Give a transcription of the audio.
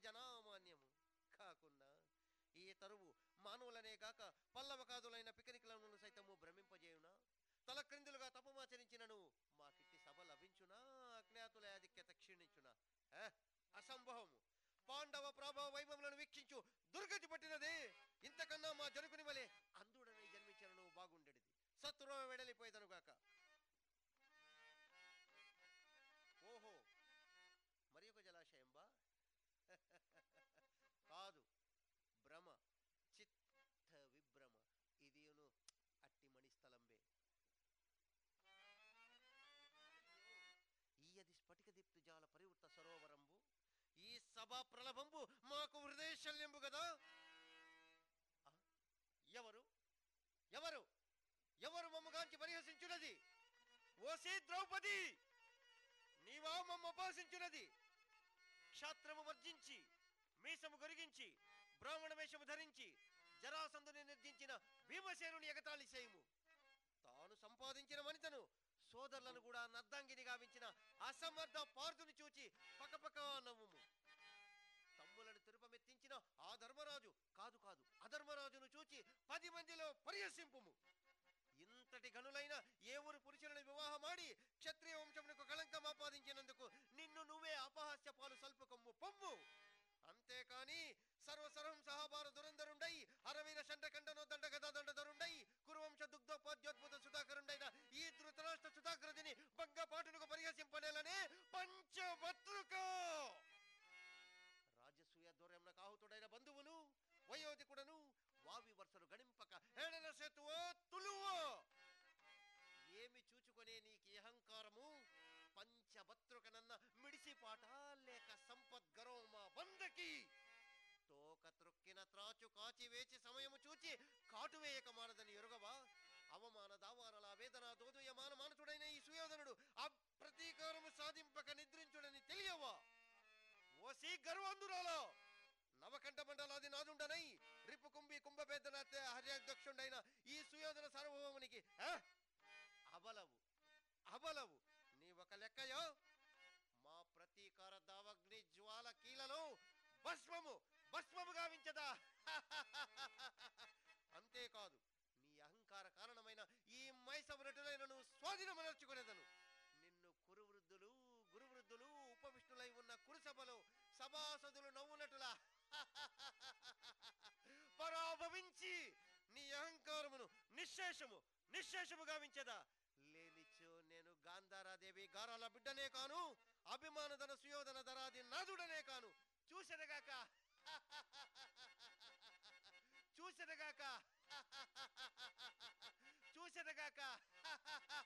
జనామాన్యము కాకున్నా ఈ తరువు మానవులనే గాక పల్లవకాదులైన పికనికులను సైతము భ్రమింపజేయునా తల క్రిందులుగా తపమాచరించినను మాకిట్టి సభ లభించునా అజ్ఞాతుల ఆధిక్యత క్షీణించునా ఏ, అసంభవము పాండవ ప్రభావ వైభవములను వీక్షించు దుర్గతి పట్టినదే ఇంతకన్నా మా జరుగుని వలె అందుడనే జన్మించను బాగుండెడిది శత్రువ వెడలిపోయేదనుగాక ఓహో మరి ఒక జలాశయం బా కాదు భ్రమ చిత్త విభ్రమ ఇదియును అట్టి మణిస్థలంబే ఈయది స్ఫటిక దీప్తి జాల పరివృత సరోవరంబు ఈ సభా ప్రలభంబు మాకు హృదయశల్యంబు కదా ఆ, ఎవరు ఎవరు ఎవరు మమ్మగాంచి పరిహసించున్నది ఓసే ద్రౌపది నీవా మమ్మ ఉపాసించున్నది క్షాత్రము వర్జించి మీసము గొరిగించి బ్రాహ్మణ వేషము ధరించి జరాసంధుని నిర్జించిన భీమసేనుని ఎగతాళి చేయుము తాను సంపాదించిన వనితను సోదరులను కూడా నద్దంగిని గావించిన అసమర్థ పార్థుని చూచి పకపక నవ్వుము తమ్ములను తిరుపమెత్తించిన ఆ ధర్మరాజు కాదు కాదు అధర్మరాజును చూచి పది మందిలో పరిహసింపుము ఇంతటి గనులైన ఏ ఊరు పురుషులను వివాహమాడి క్షత్రియ వంశమునకు కళంకం ఆపాదించినందుకు నిన్ను నువ్వే అపహాస్య పాలు సల్పుకొమ్ము పొమ్ము అంతేకాని సర్వసర్వం సహాబార దురంధరుండై అరవీర షండకండనో దండ గదా దండధరుండై కురువంశ దుగ్ధోపాద్యోద్భుత సుధాకరుండైన ఈ ధృతరాష్ట్ర సుధాకరదిని భంగపాటునకు పరిహసింపనేలనే పంచభత్రుక రాజసూయ దూర్యమున కాహుతుడైన బంధువును వయోధికుడను వావి వరుసలు గణింపక హేళన సేతువో తులువో ఏమి చూచుకొనే నీకు ఈ అహంకారము పంచభత్రుకనన్న మిడిసిపాట లేక సంపద్గరోమా వందకి తోక త్రొక్కిన త్రాచు కాచి వేచి సమయము చూచి కాటు వేయక మానదని ఎరుగవా అవమాన దావానల వేదన దోదయమాన మానసుడైన ఈ సుయోధనుడు అప్రతీకారము సాధింపక నిద్రించుడని తెలియవా ఓసి గర్వందురాలో నవకంఠ మండలాది నాదుండనై రిపు కుంభి కుంభభేదన హర్యాధ్యక్షుండైన ఈ సుయోధన సార్వభౌమునికి ఆ? అబలవు అబలవు నీ ఒక లెక్కయో మా ప్రతీకార దావగ్ని జ్వాల కీలలో భస్మము భస్మము గావించదా అంతేకాదు నీ అహంకార కారణమైన ఈ మైసవరటులైనను స్వాధీనమనర్చుకునేదను నిన్ను కురువృద్ధులు గురువృద్ధులు ఉపవిష్ణులై ఉన్న కురుసభలో సభాసదులు నవ్వునటులా పరాభవించి నీ అహంకారమును నిశ్శేషము నిశ్శేషము గావించదా లేనిచో నేను గాంధారాదేవి గారాల బిడ్డనే కాను అభిమానధన సుయోధన ధరాది నాదుడనే కాను చూసెనగాక చూసెనగాక